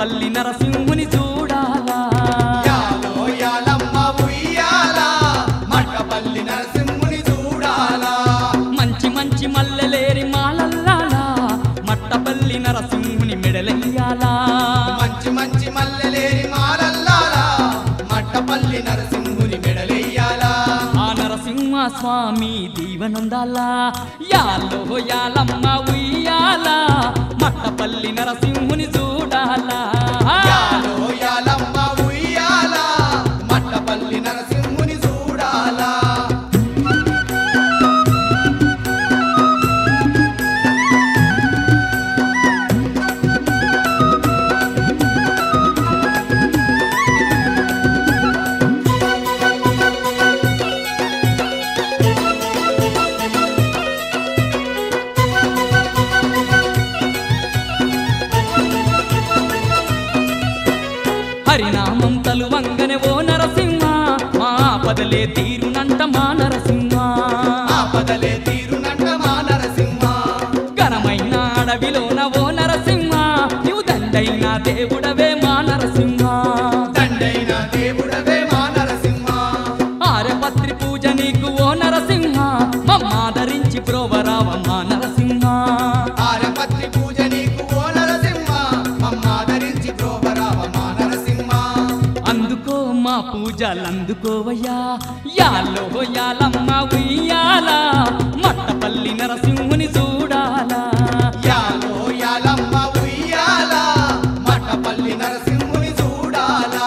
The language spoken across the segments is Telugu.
మట్టపల్లి నరసింహుని చూడాలా యాలో యాలమ్మ ఉయ్యాల మట్టపల్లి నరసింహుని చూడాలా మంచి మంచి మల్లెలేరి మాలల్లాలా మట్టపల్లి నరసింహుని మెడలెయ్యాలా మంచి మంచి మల్లెలేరి మాలల్లాలా మట్టపల్లి నరసింహుని మెడలెయ్యాలా ఆ నరసింహ స్వామి దీవనందాలా యాలో యాలమ్మ ఉయ్యాలా మట్టపల్లి నరసింహుని చూడాలా యాలో యాలమ్మ ఉయ్యాల మట్టపల్లి నరసింహుని చూడాలా హరినామం తలువంగనే ఓ నరసింహ మా పదలే తీరునంట మా నరసింహ ఆపదలే తీరునంట మా నరసింహ ఘనమైన అడవిలోన ఓ నరసింహ నీవు దండైన దేవుడవే మా నరసింహ దండైన దేవుడవే మా నరసింహ ఆరపత్రి పూజ నీకు ఓ నరసింహ మమ్మాదరించి ప్రోవరావ మా నరసింహ ఆరపత్రి పూజ నీకు ఓ నరసింహ మమ్మాదరించి ప్రోభరావ మా నరసింహ అందుకో మా పూజలందుకోవయ్యా యాలో యాలమ్మ ఉయ్యాల మట్టపల్లి నరసింహుని చూడాలా యాలో యాలమ్మ ఉయ్యాల మట్టపల్లి నరసింహుని చూడాలా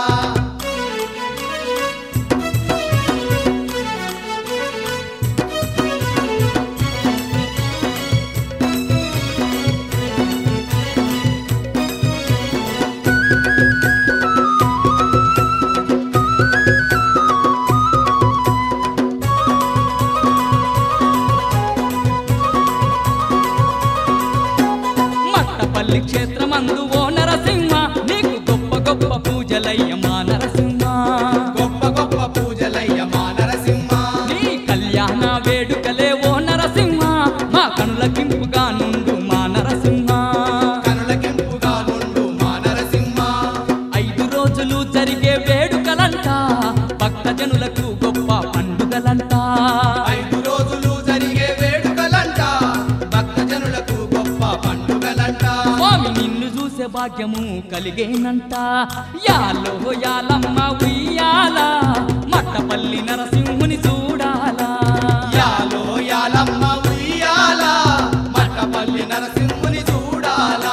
మట్టపల్లి క్షేత్రమందు ఓ నరసింహ నీకు గొప్ప గొప్ప పూజలయ్య మా నరసింహ గొప్ప గొప్ప పూజలయ్య మా నరసింహ నీ కళ్యాణ వేడుకలే ఓ నరసింహ మా కనులకింపుగా నుండు మా నరసింహ కనులకింపుగా నుండు మా నరసింహ ఐదు రోజులు జరిగే వేడుకలంట భక్తజనులకు గొప్ప పండుగలంట ఐదు రోజులు జరిగే వేడుకలంట భక్తజనులకు గొప్ప పండుగలంట స్వామి నిన్ను చూసే భాగ్యము కలిగేనంట యాలో యాలమ్మ ఉయ్యాల మట్టపల్లి నరసింహుని చూడాలా యాలో యాలమ్మ ఉయ్యాల మట్టపల్లి నరసింహుని చూడాలా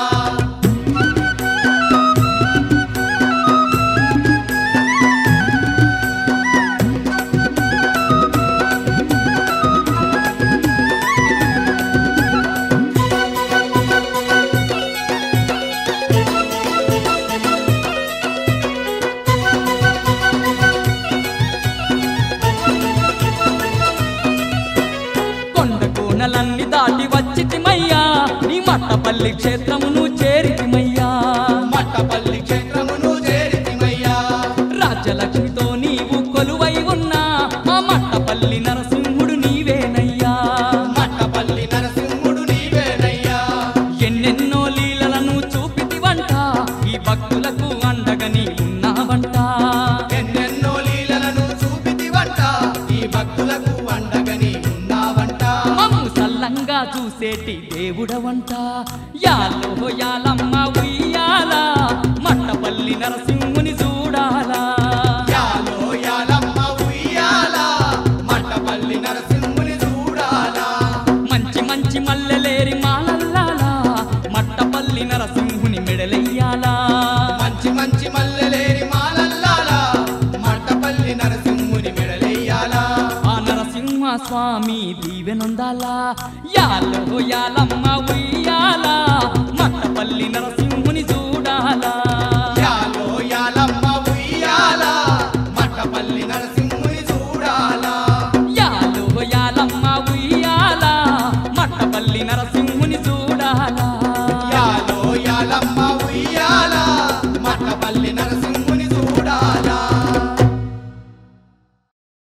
కొండ కోనలన్నీ దాటి వచ్చితిమయ్యా నీ మట్టపల్లి క్షేత్రమును చేరితిమయ్యా మట్టపల్లి క్షేత్రమును చేరితిమయ్యా రాజ్యలక్ష్మితో నీవు కొలువై ఉన్నా మా మట్టపల్లి నరసింహుడు నీవేనయ్యా మట్టపల్లి నరసింహుడు నీవేనయ్యా ఎన్నెన్నో లీలలను చూపితివంట ఈ భక్తులకు అండగా నీ ఉన్నావంట ఎన్నెన్నో లీలలను చూపితివంట ఈ భక్తులకు అండగని ఉన్నావంట మమ్ము సల్లంగా చూసేటి దేవుడవంట యాలో యాలమ్మ ఉయ్యాల మట్టపల్లి నరసింహుని చూడాలా యాలో యాలమ్మ ఉయ్యాల మట్టపల్లి నరసింహుని చూడాలా మంచి మంచి మల్లెలేరి మాలల్లాలా మట్టపల్లి నరసింహుని మెడలెయ్యాలా మంచి మంచి మల్లెలేరి మాలల్లాలా మట్టపల్లి నరసింహుని మెడలెయ్యాలా ఆ నరసింహ స్వామి దీవెనొందాలా యాలో యాలమ్మ ఉయ్యాల మట్టపల్లి నరసింహ